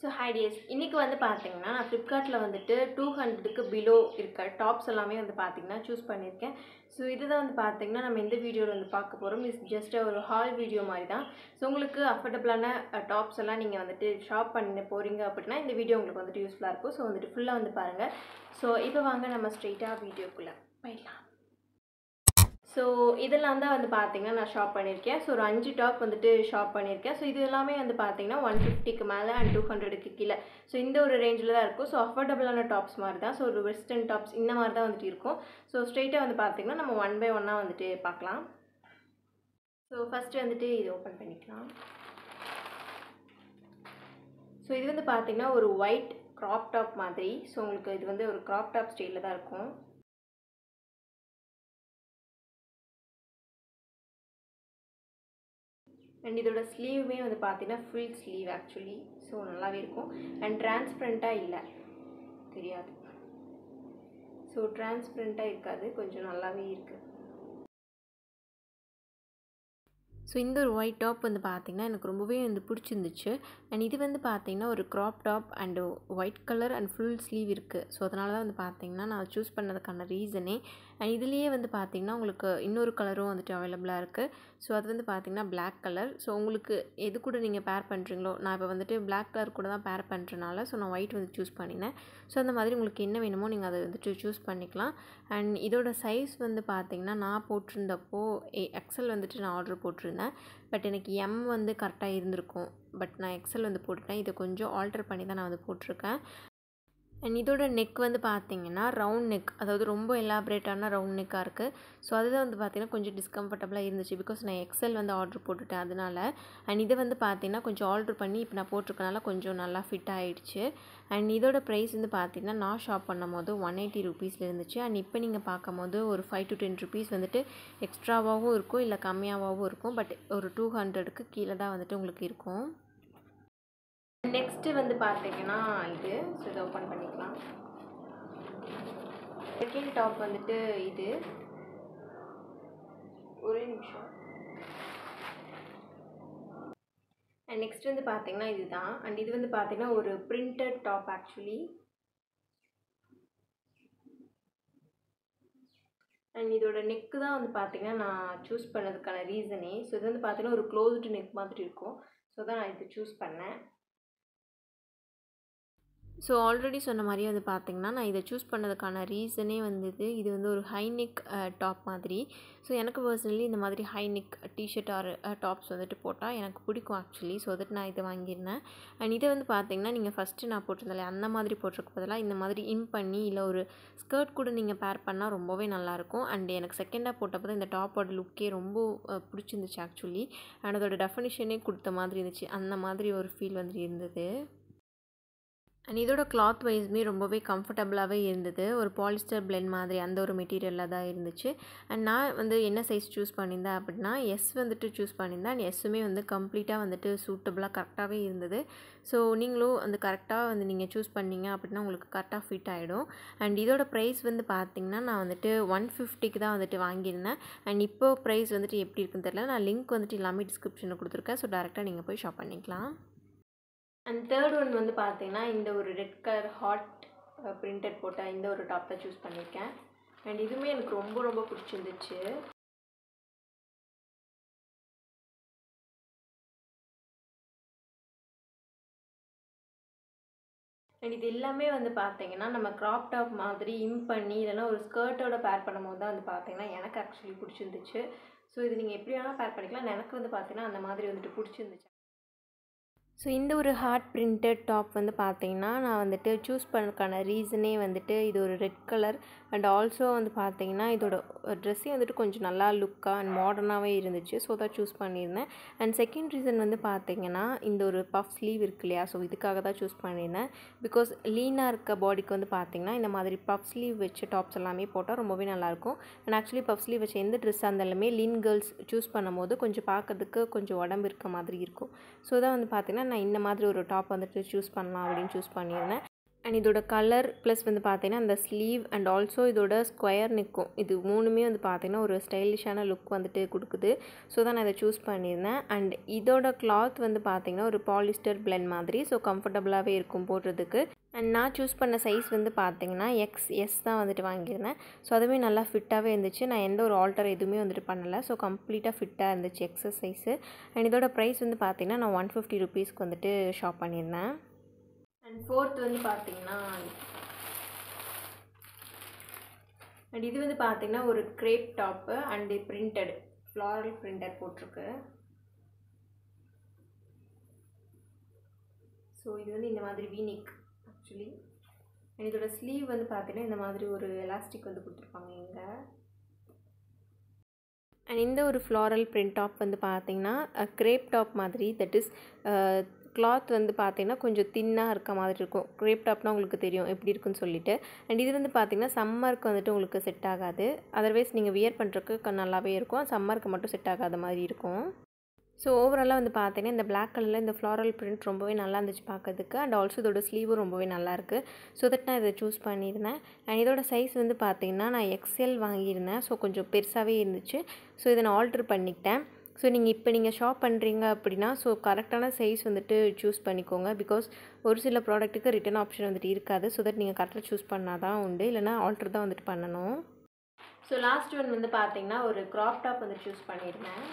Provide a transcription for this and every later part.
so hideous இன்றைக்கி வந்து பார்த்தீங்கன்னா நான் ஃப்ளிப்கார்ட்டில் வந்துட்டு டூ ஹண்ட்ரடுக்கு பிலோ இருக்க டாப்ஸ் எல்லாமே வந்து பார்த்தீங்கன்னா சூஸ் பண்ணியிருக்கேன் ஸோ இதுதான் வந்து பார்த்தீங்கன்னா நம்ம இந்த வீடியோவில் வந்து பார்க்க போகிறோம் இஸ் ஜஸ்ட் ஒரு ஹால் வீடியோ மாதிரி தான் ஸோ உங்களுக்கு அஃபோர்டபுளான டாப்ஸ் எல்லாம் நீங்கள் வந்துட்டு ஷாப் பண்ண போகிறீங்க அப்படின்னா இந்த வீடியோ உங்களுக்கு வந்துட்டு யூஸ்ஃபுல்லாக இருக்கும் ஸோ வந்துட்டு ஃபுல்லாக வந்து பாருங்கள் ஸோ இப்போ வாங்க நம்ம ஸ்ட்ரெயிட்டாக வீடியோக்குள்ளே போயிடலாம் ஸோ இதெல்லாம் தான் வந்து பார்த்தீங்கன்னா நான் ஷாப் பண்ணியிருக்கேன் ஸோ ஒரு அஞ்சு டாப் வந்துட்டு ஷாப் பண்ணியிருக்கேன் ஸோ இது எல்லாமே வந்து பார்த்தீங்கன்னா ஒன் ஃபிஃப்டிக்கு மேலே அண்ட் டூ ஹண்ட்ரடுக்கு கீழே ஸோ இந்த ஒரு ரேஞ்சில் தான் இருக்கும் ஸோ அஃபோர்டபுளான டாப்ஸ் மாதிரி தான் ஸோ ஒரு வெஸ்டர்ன் டாப்ஸ் இந்த மாதிரி தான் வந்துட்டு இருக்கும் ஸோ ஸ்ட்ரெயிட்டாக வந்து பார்த்தீங்கன்னா நம்ம ஒன் பை ஒன்னாக வந்துட்டு பார்க்கலாம் ஸோ ஃபஸ்ட்டு வந்துட்டு இது ஓப்பன் பண்ணிக்கலாம் ஸோ இது வந்து பார்த்தீங்கன்னா ஒரு ஒயிட் க்ராப் டாப் மாதிரி ஸோ உங்களுக்கு இது வந்து ஒரு க்ராப் டாப் ஸ்டைலில் தான் இருக்கும் அண்ட் இதோட ஸ்லீவுமே வந்து பார்த்தீங்கன்னா ஃபுல் ஸ்லீவ் ஆக்சுவலி ஸோ நல்லாவே இருக்கும் அண்ட் டிரான்ஸ்பரண்ட்டாக இல்லை தெரியாது ஸோ டிரான்ஸ்பரண்ட்டாக இருக்காது கொஞ்சம் நல்லாவே இருக்குது ஸோ இந்த ஒரு ஒயிட் டாப் வந்து பார்த்திங்கன்னா எனக்கு ரொம்பவே வந்து பிடிச்சிருந்துச்சு அண்ட் இது வந்து பார்த்திங்கன்னா ஒரு crop top and white colour and full sleeve இருக்குது ஸோ அதனால தான் வந்து பார்த்திங்கன்னா நான் சூஸ் பண்ணதுக்கான ரீசனே அண்ட் இதுலேயே வந்து பார்த்திங்கன்னா உங்களுக்கு இன்னொரு கலரும் வந்துட்டு அவைலபிளாக இருக்குது ஸோ அது வந்து பார்த்திங்கன்னா பிளாக் கலர் ஸோ உங்களுக்கு எது கூட நீங்கள் பேர் பண்ணுறீங்களோ நான் இப்போ வந்துட்டு பிளாக் கலர் கூட தான் பேர் பண்ணுறனால ஸோ நான் ஒயிட் வந்து சூஸ் பண்ணினேன் ஸோ அந்த மாதிரி உங்களுக்கு என்ன வேணுமோ நீங்கள் அதை வந்துட்டு சூஸ் பண்ணிக்கலாம் அண்ட் இதோட சைஸ் வந்து பார்த்திங்கன்னா நான் போட்டிருந்தப்போ ஏ எக்ஸல் வந்துட்டு நான் ஆர்டர் போட்டிருந்தேன் பட் எனக்கு எம் வந்து கரெக்டாக இருந்திருக்கும் பட் நான் எக்ஸல் வந்து போட்டுட்டேன் இதை கொஞ்சம் ஆல்டர் பண்ணி தான் நான் வந்து போட்டிருக்கேன் அண்ட் இதோட நெக் வந்து பார்த்திங்கன்னா ரவுண்ட் நெக் அதாவது ரொம்ப எலாபரேட்டான ரவுண்ட் நெக்காக இருக்குது ஸோ அதுதான் வந்து பார்த்திங்கன்னா கொஞ்சம் டிஸ்கம்ஃபர்டபுளாக இருந்துச்சு பிகாஸ் நான் எக்ஸல் வந்து ஆர்டர் போட்டுட்டேன் அதனால் அண்ட் இது வந்து பார்த்திங்கன்னா கொஞ்சம் ஆர்டர் பண்ணி இப்போ நான் போட்டிருக்கனால கொஞ்சம் நல்லா ஃபிட் ஆகிடுச்சு அண்ட் இதோட ப்ரைஸ் வந்து பார்த்திங்கன்னா நான் ஷாப் பண்ணும் போது ஒன் எயிட்டி ருபீஸில் இருந்துச்சு அண்ட் இப்போ நீங்கள் பார்க்கும் போது ஒரு ஃபைவ் டு டென் ருபீஸ் வந்துட்டு எக்ஸ்ட்ராவாகவும் இருக்கும் இல்லை கம்மியாகவும் இருக்கும் பட் ஒரு டூ ஹண்ட்ரடுக்கு கீழே தான் வந்துட்டு உங்களுக்கு இருக்கும் நெக்ஸ்ட்டு வந்து பார்த்தீங்கன்னா இது ஸோ இதை ஓப்பன் பண்ணிக்கலாம் செகண்ட் டாப் வந்துட்டு இது ஒரே நிமிஷம் அண்ட் நெக்ஸ்ட் வந்து பார்த்தீங்கன்னா இதுதான் அண்ட் இது வந்து பார்த்தீங்கன்னா ஒரு பிரிண்டட் டாப் ஆக்சுவலி அண்ட் இதோட நெக்கு தான் வந்து பார்த்தீங்கன்னா நான் சூஸ் பண்ணதுக்கான ரீசனே ஸோ இது வந்து பார்த்தீங்கன்னா ஒரு க்ளோஸ்டு நெக் மாதிரி இருக்கும் ஸோ தான் நான் இது சூஸ் பண்ணேன் ஸோ ஆல்ரெடி சொன்ன மாதிரியே வந்து பார்த்திங்கன்னா நான் இதை சூஸ் பண்ணதுக்கான ரீசனே வந்தது இது வந்து ஒரு ஹைநெக் டாப் மாதிரி ஸோ எனக்கு பர்சனலி இந்த மாதிரி ஹைநெக் டிஷர்ட் ஆர் டாப்ஸ் வந்துட்டு போட்டால் எனக்கு பிடிக்கும் ஆக்சுவலி ஸோ வந்துட்டு நான் இதை வாங்கியிருந்தேன் அண்ட் இதை வந்து பார்த்திங்கன்னா நீங்கள் ஃபஸ்ட்டு நான் போட்டிருந்தாலே அந்த மாதிரி போட்டிருக்க பதிலாக இந்த மாதிரி இன் பண்ணி இல்லை ஒரு ஸ்கர்ட் கூட நீங்கள் பேர் பண்ணால் ரொம்பவே நல்லாயிருக்கும் அண்ட் எனக்கு செகண்டாக போட்டப்போ தான் இந்த டாப்போட லுக்கே ரொம்ப பிடிச்சிருந்துச்சு ஆக்சுவலி அண்ட் அதோட டெஃபினிஷனே கொடுத்த மாதிரி இருந்துச்சு அந்த மாதிரி ஒரு ஃபீல் வந்துட்டு இருந்தது அண்ட் இதோட கிளாத் வைஸ்மே ரொம்பவே கம்ஃபர்டபுளாகவே இருந்தது ஒரு பாலிஸ்டர் பிளெண்ட் மாதிரி அந்த ஒரு மெட்டீரியலில் தான் இருந்துச்சு அண்ட் நான் வந்து என்ன சைஸ் சூஸ் பண்ணியிருந்தேன் அப்படின்னா எஸ் வந்துட்டு சூஸ் பண்ணியிருந்தேன் அண்ட் எஸ்ஸுமே வந்து கம்ப்ளீட்டாக வந்துட்டு சூட்டபுளாக கரெக்டாகவே இருந்தது ஸோ நீங்களும் வந்து கரெக்டாக வந்து நீங்கள் சூஸ் பண்ணீங்க அப்படின்னா உங்களுக்கு கரெக்டாக ஃபிட் ஆகிடும் அண்ட் இதோட ப்ரைஸ் வந்து பார்த்திங்கன்னா நான் வந்துட்டு ஒன் ஃபிஃப்டிக்கு தான் வந்துட்டு வாங்கியிருந்தேன் அண்ட் இப்போ ப்ரைஸ் வந்துட்டு எப்படி இருக்குன்னு தெரியல நான் லிங்க் வந்துட்டு எல்லாமே டிஸ்கிரிப்ஷனில் கொடுத்துருக்கேன் ஸோ டேரெக்டாக நீங்கள் போய் ஷாப் பண்ணிக்கலாம் அண்ட் தேர்ட் ஒன் வந்து பார்த்தீங்கன்னா இந்த ஒரு ரெட் கலர் ஹாட் பிரிண்டட் போட்ட இந்த ஒரு டாப் தான் சூஸ் பண்ணியிருக்கேன் அண்ட் இதுவுமே எனக்கு ரொம்ப ரொம்ப பிடிச்சிருந்துச்சு அண்ட் இது எல்லாமே வந்து பார்த்தீங்கன்னா நம்ம க்ராப் டாப் மாதிரி இம் பண்ணி இல்லைனா ஒரு ஸ்கர்ட்டோட பேர் பண்ணும்போது தான் வந்து பார்த்தீங்கன்னா எனக்கு ஆக்சுவலி பிடிச்சிருந்துச்சு ஸோ இது நீங்கள் எப்படி வேணால் பேர் பண்ணிக்கலாம் எனக்கு வந்து பார்த்தீங்கன்னா அந்த மாதிரி வந்துட்டு பிடிச்சிருந்துச்சு ஸோ இந்த ஒரு ஹார்ட் பிரிண்டட் டாப் வந்து பார்த்தீங்கன்னா நான் வந்துட்டு சூஸ் பண்ணதுக்கான ரீசனே வந்துட்டு இது ஒரு ரெட் கலர் அண்ட் ஆல்சோ வந்து பார்த்தீங்கன்னா இதோட ட்ரெஸ்ஸே வந்துட்டு கொஞ்சம் நல்லா லுக்காக அண்ட் மாடர்னாகவே இருந்துச்சு ஸோ தான் சூஸ் பண்ணியிருந்தேன் அண்ட் செகண்ட் ரீசன் வந்து பார்த்தீங்கன்னா இந்த ஒரு பஃப் ஸ்லீவ் இருக்கு இல்லையா ஸோ இதுக்காக தான் சூஸ் பண்ணியிருந்தேன் பிகாஸ் லீனாக இருக்க பாடிக்கு வந்து பார்த்தீங்கன்னா இந்த மாதிரி பஃப் ஸ்லீவ் வச்ச டாப்ஸ் எல்லாமே போட்டால் ரொம்பவே நல்லாயிருக்கும் அண்ட் ஆக்சுவலி பஃப் ஸ்லீவ் வச்ச எந்த ட்ரெஸ்ஸாக இருந்தாலுமே லீன் கேர்ள்ஸ் சூஸ் பண்ணும்போது கொஞ்சம் பார்க்கறதுக்கு கொஞ்சம் உடம்பு இருக்க மாதிரி இருக்கும் ஸோ தான் வந்து பார்த்தீங்கன்னா நான் இந்த மாதிரி ஒரு டாப் வந்துட்டு சூஸ் பண்ணலாம் அப்படின்னு சூஸ் பண்ணியிருந்தேன் அண்ட் இதோட கலர் ப்ளஸ் வந்து பார்த்தீங்கன்னா அந்த ஸ்லீவ் அண்ட் ஆல்சோ இதோட ஸ்கொயர் நிற்கும் இது மூணுமே வந்து பார்த்தீங்கன்னா ஒரு ஸ்டைலிஷான லுக் வந்துட்டு கொடுக்குது ஸோ தான் நான் இதை சூஸ் பண்ணியிருந்தேன் அண்ட் இதோட கிளாத் வந்து பார்த்தீங்கன்னா ஒரு பாலிஸ்டர் பிளெண்ட் மாதிரி ஸோ கம்ஃபர்டபுளாகவே இருக்கும் போடுறதுக்கு அண்ட் நான் சூஸ் பண்ண சைஸ் வந்து பார்த்தீங்கன்னா எக்ஸ் எஸ் தான் வந்துட்டு வாங்கியிருந்தேன் ஸோ அதுவுமே நல்லா ஃபிட்டாகவே இருந்துச்சு நான் எந்த ஒரு ஆல்டர் எதுவுமே வந்துட்டு பண்ணலை ஸோ கம்ப்ளீட்டாக ஃபிட்டாக இருந்துச்சு எக்ஸஸ் சைஸு அண்ட் இதோட ப்ரைஸ் வந்து பார்த்தீங்கன்னா நான் ஒன் ஃபிஃப்டி ருபீஸ்க்கு வந்துட்டு ஷாப் பண்ணியிருந்தேன் அண்ட் ஃபோர்த் வந்து பார்த்தீங்கன்னா அண்ட் இது வந்து பார்த்தீங்கன்னா ஒரு crepe top and printed floral printed போட்டிருக்கு ஸோ இது வந்து இந்த மாதிரி வீனிக் ஆக்சுவலி அண்ட் இதோட ஸ்லீவ் வந்து பார்த்தீங்கன்னா இந்த மாதிரி ஒரு எலாஸ்டிக் வந்து கொடுத்துருப்பாங்க இங்கே அண்ட் இந்த ஒரு ஃப்ளாரல் பிரிண்ட் டாப் வந்து பார்த்தீங்கன்னா க்ரேப் டாப் மாதிரி தட் இஸ் கிளாத் வந்து பார்த்தீங்கன்னா கொஞ்சம் தின்னாக இருக்க மாதிரி இருக்கும் க்ரேப் டாப்னால் உங்களுக்கு தெரியும் எப்படி இருக்குன்னு சொல்லிட்டு அண்ட் இது வந்து பார்த்தீங்கன்னா சம்மருக்கு வந்துட்டு உங்களுக்கு செட் ஆகாது அதர்வைஸ் நீங்கள் வியர் பண்ணுறதுக்கு நல்லாவே இருக்கும் சம்மருக்கு மட்டும் செட் ஆகாத மாதிரி இருக்கும் ஸோ ஓவராலாக வந்து பார்த்தீங்கன்னா இந்த பிளாக் கலரில் இந்த ஃப்ளாரல் பிரிண்ட் ரொம்பவே நல்லா இருந்துச்சு பார்க்கறதுக்கு அண்ட் ஆல்சோ இதோட ஸ்லீவும் ரொம்பவே நல்லாயிருக்கு ஸோ தட் நான் இதை சூஸ் பண்ணியிருந்தேன் அண்ட் இதோட சைஸ் வந்து பார்த்தீங்கன்னா நான் எக்ஸ்எல் வாங்கியிருந்தேன் ஸோ கொஞ்சம் பெருசாகவே இருந்துச்சு ஸோ இதை நான் ஆல்ட்ரு பண்ணிக்கிட்டேன் ஸோ நீங்கள் இப்போ நீங்கள் ஷாப் பண்ணுறீங்க அப்படின்னா ஸோ கரெக்டான சைஸ் வந்துட்டு சூஸ் பண்ணிக்கோங்க பிகாஸ் ஒரு சில ப்ராடக்ட்டுக்கு ரிட்டன் ஆப்ஷன் வந்துட்டு இருக்காது ஸோ தட் நீங்கள் கரெக்டாக சூஸ் பண்ணால் தான் உண்டு இல்லைனா ஆல்ட்ரு தான் வந்துட்டு பண்ணணும் ஸோ லாஸ்ட் ஒன் வந்து பார்த்தீங்கன்னா ஒரு க்ராப் டாப் வந்து சூஸ் பண்ணியிருந்தேன்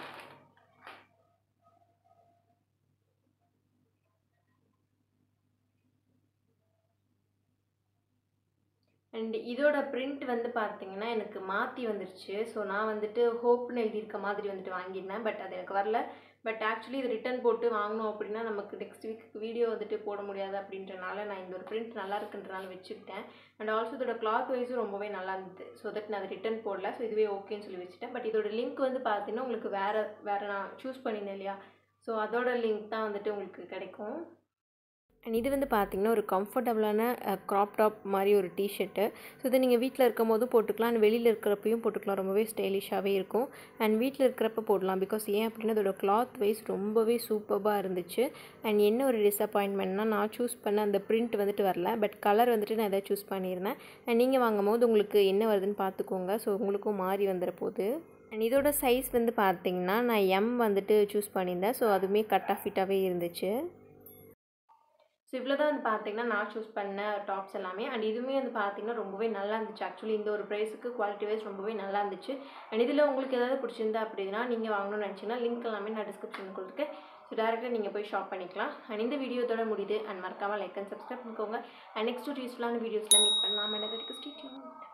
அண்ட் இதோட பிரிண்ட் வந்து பார்த்தீங்கன்னா எனக்கு மாற்றி வந்துருச்சு ஸோ நான் வந்துட்டு ஹோப்னு எழுதியிருக்க மாதிரி வந்துட்டு வாங்கியிருந்தேன் பட் அது எனக்கு வரல பட் ஆக்சுவலி இது ரிட்டன் போட்டு வாங்கினோம் அப்படின்னா நமக்கு நெக்ஸ்ட் வீக் வீடியோ வந்துட்டு போட முடியாது அப்படின்றனால நான் இந்த ஒரு பிரிண்ட் நல்லா இருக்குன்றனால வச்சுக்கிட்டேன் அண்ட் ஆல்சோ இதோட கிளாத் வைஸும் ரொம்பவே நல்லா இருந்தது ஸோ தட் நான் அதை ரிட்டன் போடல ஸோ இதுவே ஓகேன்னு சொல்லி வச்சுட்டேன் பட் இதோட லிங்க் வந்து பார்த்தீங்கன்னா உங்களுக்கு வேறு வேறு நான் சூஸ் பண்ணியிருந்தேன் இல்லையா ஸோ அதோட லிங்க் தான் வந்துட்டு உங்களுக்கு கிடைக்கும் அண்ட் இது வந்து பார்த்திங்கன்னா ஒரு கம்ஃபர்டபுளான க்ராப் டாப் மாதிரி ஒரு டிஷர்ட்டு ஸோ இதை நீங்கள் வீட்டில் இருக்கும் போதும் போட்டுக்கலாம் அண்ட் வெளியில் இருக்கிறப்பையும் போட்டுக்கலாம் ரொம்பவே ஸ்டைலிஷாகவே இருக்கும் அண்ட் வீட்டில் இருக்கிறப்ப போடலாம் பிகாஸ் ஏன் அப்படின்னா அதோட கிளாத் வைஸ் ரொம்பவே சூப்பராக இருந்துச்சு அண்ட் என்ன ஒரு டிசப்பாயின்மெண்ட்னா நான் சூஸ் பண்ண அந்த பிரிண்ட் வந்துட்டு வரல பட் கலர் வந்துட்டு நான் எதாவது சூஸ் பண்ணியிருந்தேன் அண்ட் நீங்கள் வாங்கும் போது உங்களுக்கு என்ன வருதுன்னு பார்த்துக்கோங்க ஸோ உங்களுக்கும் மாறி வந்துட போகுது அண்ட் இதோட சைஸ் வந்து பார்த்திங்கன்னா நான் எம் வந்துட்டு சூஸ் பண்ணியிருந்தேன் ஸோ அதுவுமே கட் ஆஃப் ஃபிட்டாகவே இருந்துச்சு ஸோ இவ்வளோ தான் வந்து பார்த்தீங்கன்னா நான் சூஸ் பண்ண டாப்ஸ் எல்லாமே அண்ட் இதுவுமே வந்து பார்த்தீங்கன்னா ரொம்பவே நல்லா இருந்துச்சு ஆக்சுவலி இந்த ஒரு ப்ரைஸுக்கு குவாலிட்டி வைஸ் ரொம்பவே நல்லா இருந்துச்சு அண்ட் இதில் உங்களுக்கு ஏதாவது பிடிச்சிருந்தா அப்படின்னா நீங்கள் வாங்கணும்னு நினச்சிங்கன்னா லிங்க் எல்லாமே நான் டிஸ்கிரிப்ஷன் கொடுத்துருக்கேன் ஸோ டேரெக்டாக நீங்கள் போய் ஷாப் பண்ணிக்கலாம் அண்ட் இந்த வீடியோத்தோட முடியுது அண்ட் மறக்காமல் லைக் அண்ட் சப்ஸ்கிரைப் பண்ணிக்கோங்க அண்ட் நெக்ஸ்ட் ஒரு யூஸ்ஃபுல்லான வீடியோஸில் மீட் பண்ணலாம் அண்ட் அதுக்கு ஸ்டேட்யூன்